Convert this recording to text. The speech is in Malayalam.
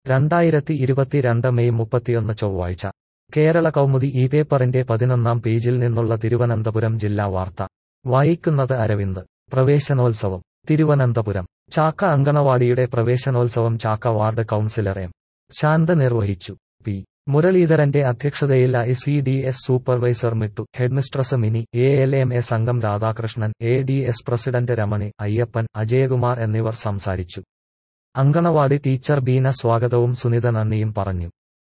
രണ്ടായിരത്തി ഇരുപത്തിരണ്ട് മെയ് മുപ്പത്തിയൊന്ന് ചൊവ്വാഴ്ച കേരള കൗമുദി ഈ പേപ്പറിന്റെ പതിനൊന്നാം പേജിൽ നിന്നുള്ള തിരുവനന്തപുരം ജില്ലാ വാർത്ത വായിക്കുന്നത് അരവിന്ദ് പ്രവേശനോത്സവം തിരുവനന്തപുരം ചാക്ക അങ്കണവാടിയുടെ പ്രവേശനോത്സവം Chakka ward councillor M Shantha നിർവഹിച്ചു പി മുരളീധരന്റെ അധ്യക്ഷതയിൽ I C D S supervisor Mittu headmistress Mini A L M A സംഘം Radhakrishnan A D S president Ramani Ayyappan Ajayakumar എന്നിവർ സംസാരിച്ചു അങ്കണവാടി ടീച്ചർ ബീന സ്വാഗതവും സുനിത നന്ദിയും പറഞ്ഞു